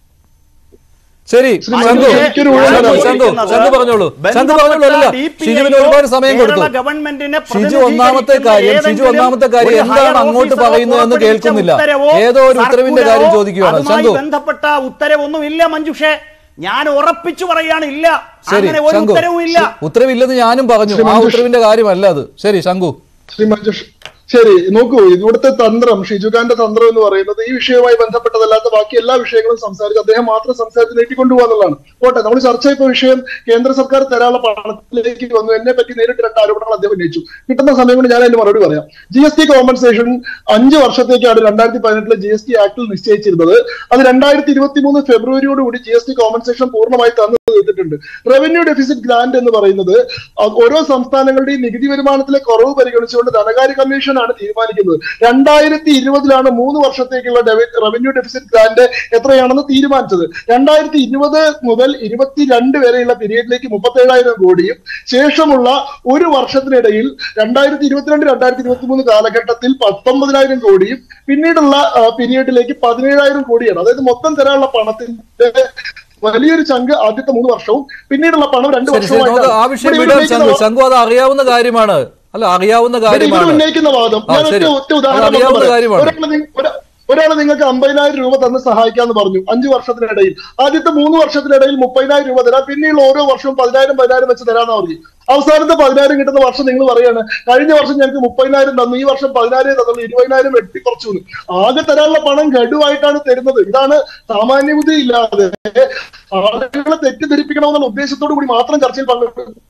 ശരി ശ്രീ ശങ്കു മഞ്ജു, എനിക്കൊരു ഊഴം ശങ്കു, തരാമോ? ശങ്കു ശങ്കു പറഞ്ഞോളൂ ശങ്കു പറഞ്ഞോളൂ അല്ല ഷിജുവിന് ഒരുപാട് സമയം കൊടുത്തു ഷിജു ഒന്നാമത്തെ കാര്യം ഷിജു ഒന്നാമത്തെ കാര്യം എന്താണ് അങ്ങോട്ട് പറയുന്നത് എന്ന് കേൾക്കുന്നില്ല ഏതോ ഒരു ഉത്തരവിന്റെ കാര്യം ചോദിക്കുകയാണ് ശങ്കു ബന്ധപ്പെട്ട ഉത്തരവൊന്നും ഇല്ല മഞ്ജുഷേ ഞാൻ ഉറപ്പിച്ചു പറയാണ് ഇല്ല ശരി അങ്ങനെ ഒരു ശങ്കു ഉത്തരവും ഇല്ല ഉത്തരവില്ലെന്ന് ഞാനും പറഞ്ഞു ശ്രീ ആ മഞ്ജുഷ്. ഉത്തരവിന്റെ കാര്യമല്ല അത് ശരി ശങ്കു ശ്രീ മഞ്ജുഷ് ശരി നോക്കൂ ഇവിടുത്തെ തന്ത്രം ഷിജുഖാന്റെ തന്ത്രം എന്ന് പറയുന്നത് ഈ വിഷയവുമായി ബന്ധപ്പെട്ടതല്ലാത്ത ബാക്കി എല്ലാ വിഷയങ്ങളും സംസാരിച്ച് അദ്ദേഹം മാത്രം സംസാരിച്ച് നീട്ടിക്കൊണ്ടുപോകാന്നുള്ളതാണ് പോട്ടെ നമ്മൾ ചർച്ച ചെയ്ത വിഷയം കേന്ദ്ര സർക്കാർ തരാനുള്ള പണത്തിലേക്ക് വന്നു എന്നെ പറ്റി നേരിട്ട് രണ്ട് ആരോപണങ്ങൾ അദ്ദേഹം ഉന്നയിച്ചു കിട്ടുന്ന സമയം കൊണ്ട് ഞാൻ അതിന് മറുപടി പറയാം ജി എസ് ടി കോമ്പൻസേഷൻ അഞ്ച് വർഷത്തേക്കാണ് രണ്ടായിരത്തി പതിനെട്ടിലെ ജി എസ് ടി ആക്ടിൽ നിശ്ചയിച്ചിരുന്നത് അത് രണ്ടായിരത്തി ഇരുപത്തി മൂന്ന് ഫെബ്രുവരിയോടുകൂടി ജി എസ് ടി കോമ്പൻസേഷൻ പൂർണ്ണമായി തന്നു തീർത്തിട്ടുണ്ട് റവന്യൂ ഡെഫിസിറ്റ് ഗ്രാന്റ് എന്ന് പറയുന്നത് അത് ഓരോ സംസ്ഥാനങ്ങളുടെയും നികുതി വരുമാനത്തിലെ കുറവ് പരിഗണിച്ചുകൊണ്ട് ധനകാര്യ കമ്മീഷനാണ് തീരുമാനിക്കുന്നത് രണ്ടായിരത്തി ഇരുപതിലാണ് മൂന്ന് വർഷത്തേക്കുള്ള റവന്യൂ ഡെഫിസിറ്റ് ഗ്രാന്റ് എത്രയാണെന്ന് തീരുമാനിച്ചത് രണ്ടായിരത്തി ഇരുപത് മുതൽ ഇരുപത്തിരണ്ട് വരെയുള്ള പീരീഡിലേക്ക് മുപ്പത്തേഴായിരം കോടിയും ശേഷമുള്ള ഒരു വർഷത്തിനിടയിൽ രണ്ടായിരത്തി ഇരുപത്തിരണ്ട് രണ്ടായിരത്തി ഇരുപത്തി മൂന്ന് കാലഘട്ടത്തിൽ പത്തൊമ്പതിനായിരം കോടിയും പിന്നീടുള്ള പീരീഡിലേക്ക് പതിനേഴായിരം കോടിയാണ് അതായത് മൊത്തം തരാനുള്ള പണത്തിന്റെ വലിയൊരു ചങ്ക് ആദ്യത്തെ മൂന്ന് വർഷവും പിന്നീടുള്ള പണം രണ്ട് ശരി ശരി നമുക്ക് ആ വിഷയം ഇവിടെ വിടാം ഉന്നയിക്കുന്ന ശങ്കു ശങ്കു അത് അറിയാവുന്ന കാര്യമാണ് അല്ല അറിയാവുന്ന ഇവർ കാര്യമാണ് ഉന്നയിക്കുന്ന വാദം ആ, ഞാൻ ഒറ്റ ശരി. ഒറ്റ അത് ഉദാഹരണം അറിയാവുന്ന പറയാം. കാര്യമാണ്. ഒരാള് നി- ഒരാ- ഒരാള് നിങ്ങൾക്ക് അമ്പതിനായിരം രൂപ തന്ന് സഹായിക്കാന്ന് പറഞ്ഞു അഞ്ചു വർഷത്തിനിടയിൽ ആദ്യത്തെ മൂന്ന് വർഷത്തിനിടയിൽ മുപ്പതിനായിരം രൂപ തരാം പിന്നെയുള്ള ഓരോ വർഷവും പതിനായിരം പതിനായിരം വെച്ച് തരാന്ന് പറഞ്ഞു അവസാനത്തെ പതിനായിരം കിട്ടുന്ന വർഷം നിങ്ങൾ പറയാണ് കഴിഞ്ഞ വർഷം ഞങ്ങൾക്ക് മുപ്പതിനായിരം തന്നു ഈ വർഷം പതിനായിരം തന്നു ഇരുപതിനായിരം വെട്ടി കുറച്ചു എന്ന്. ആകെ തരാനുള്ള പണം ഗഡുവായിട്ടാണ് തരുന്നത് ഇതാണ് സാമാന്യ ബുദ്ധി ഇല്ലാതെ ആളുകളെ തെറ്റിദ്ധരിപ്പിക്കണമെന്നുള്ള ഉദ്ദേശത്തോടു കൂടി മാത്രം ചർച്ചയിൽ പങ്കെടുക്കും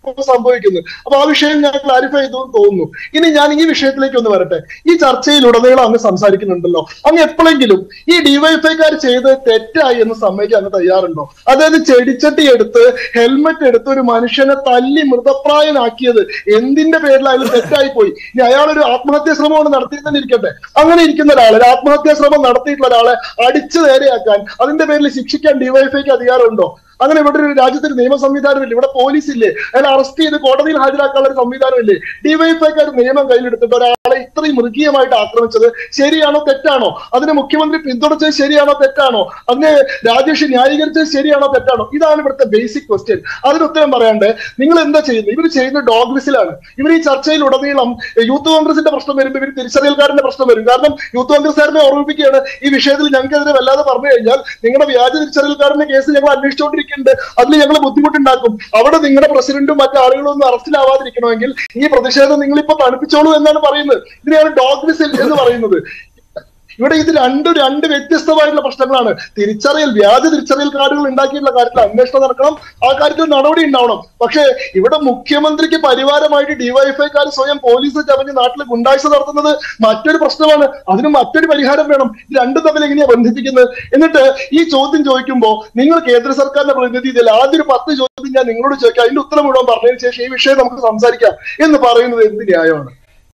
ഇപ്പോൾ സംഭവിക്കുന്നത് അപ്പൊ ആ വിഷയം ഞാൻ ക്ലാരിഫൈ ചെയ്തു എന്ന് തോന്നുന്നു ഇനി ഞാൻ ഈ വിഷയത്തിലേക്ക് ഒന്ന് വരട്ടെ ഈ ചർച്ചയിൽ ഉടനീളം അങ്ങ് സംസാരിക്കുന്നുണ്ടല്ലോ അങ്ങ് എപ്പോഴെങ്കിലും ഈ ഡിവൈഎഫ്ഐക്കാർ ചെയ്ത് തെറ്റായി എന്ന് സമ്മതിക്കാൻ അങ്ങ് തയ്യാറുണ്ടോ അതായത് ചെടിച്ചട്ടി എടുത്ത് ഹെൽമെറ്റ് എടുത്ത് ഒരു മനുഷ്യനെ തല്ലി മൃതപ്രായനാക്കിയത് എന്തിന്റെ പേരിലായാലും തെറ്റായി പോയി ഇനി അയാൾ ഒരു ആത്മഹത്യാ ശ്രമമാണ് നടത്തിയെന്ന് ഇരിക്കട്ടെ അങ്ങനെ ഇരിക്കുന്ന ഒരാൾ ഒരു ആത്മഹത്യാ ശ്രമം നടത്തിയിട്ടുള്ള ഒരാളെ അടിച്ചു നേരെയാക്കാൻ അതിന്റെ പേരിൽ ശിക്ഷിക്കാൻ ഡിവൈഎഫ്ഐക്ക് അധികാരമുണ്ടോ അങ്ങനെ ഇവിടെ ഒരു രാജ്യത്ത് ഒരു നിയമ സംവിധാനമില്ല ഇവിടെ പോലീസ് ഇല്ലേ അയാൾ അറസ്റ്റ് ചെയ്ത് കോടതിയിൽ ഹാജരാക്കാനുള്ള ഒരു സംവിധാനമില്ലേ ഡിവൈഎഫ്ഐക്കാർ നിയമം കയ്യിലെടുത്തിട്ട് ഒരാളെ ഇത്രയും മൃഗീയമായിട്ട് ആക്രമിച്ചത് ശരിയാണോ തെറ്റാണോ അതിന് മുഖ്യമന്ത്രി പിന്തുണച്ചത് ശരിയാണോ തെറ്റാണോ അതിനെ രാജേഷ് ന്യായീകരിച്ചത് ശരിയാണോ തെറ്റാണോ ഇതാണ് ഇവിടുത്തെ ബേസിക് ക്വസ്റ്റ്യൻ അതിന് ഉത്തരം പറയാണ്ട് നിങ്ങൾ എന്താ ചെയ്യുന്നത് ഇവർ ചെയ്യുന്ന ഡോഗ് വിസിലാണ് ഇവർ ഈ ചർച്ചയിൽ ഉടനീളം യൂത്ത് കോൺഗ്രസിന്റെ പ്രശ്നം വരുമ്പോൾ ഇവർ തിരിച്ചറിയൽക്കാരന്റെ പ്രശ്നം വരും കാരണം യൂത്ത് കോൺഗ്രസ്സുകാരനെ ഓർമ്മിപ്പിക്കുകയാണ് ഈ വിഷയത്തിൽ ഞങ്ങൾക്കെതിരെ വല്ലാതെ പറഞ്ഞു കഴിഞ്ഞാൽ നിങ്ങളുടെ വ്യാജ തിരിച്ചറിയൽക്കാരന്റെ കേസ് ഞങ്ങൾ അന്വേഷിച്ചുകൊണ്ടിരിക്കുന്നുണ്ട് അതിൽ ഞങ്ങൾ ബുദ്ധിമുട്ടുണ്ടാക്കും അവിടെ നിങ്ങളുടെ പ്രസിഡന്റും മറ്റു ആളുകളും ഒന്നും അറസ്റ്റിലാവാതിരിക്കണമെങ്കിൽ ഈ പ്രതിഷേധം നിങ്ങൾ ഇപ്പൊ തണുപ്പിച്ചോളൂ എന്നാണ് പറയുന്നത് ഇതിനെയാണ് ഡോഗ് വിസിൽ എന്ന് പറയുന്നത് ഇവിടെ ഇത് രണ്ടും രണ്ട് വ്യത്യസ്തമായിട്ടുള്ള പ്രശ്നങ്ങളാണ് തിരിച്ചറിയൽ വ്യാജ തിരിച്ചറിയൽ കാർഡുകൾ ഉണ്ടാക്കിയിട്ടുള്ള കാര്യത്തിൽ അന്വേഷണം നടക്കണം ആ കാര്യത്തിൽ നടപടി ഉണ്ടാവണം പക്ഷേ ഇവിടെ മുഖ്യമന്ത്രിക്ക് പരിവാരമായിട്ട് ഡിവൈഎഫ്ഐക്കാർ സ്വയം പോലീസ് ചമഞ്ഞ് നാട്ടിൽ ഗുണ്ടാഴ്ച നടത്തുന്നത് മറ്റൊരു പ്രശ്നമാണ് അതിന് മറ്റൊരു പരിഹാരം വേണം ഇത് രണ്ടും തമ്മിൽ എങ്ങനെയാ ബന്ധിപ്പിക്കുന്നത് എന്നിട്ട് ഈ ചോദ്യം ചോദിക്കുമ്പോൾ നിങ്ങൾ കേന്ദ്ര സർക്കാരിന്റെ പ്രതിനിധി ഇതിൽ ആദ്യം ഒരു പത്ത് ചോദ്യം ഞാൻ നിങ്ങളോട് ചോദിക്കാം അതിന്റെ ഉത്തരം മുഴുവൻ പറഞ്ഞതിന് ശേഷം ഈ വിഷയം നമുക്ക് സംസാരിക്കാം എന്ന് പറയുന്നത് എന്ത് ന്യായമാണ്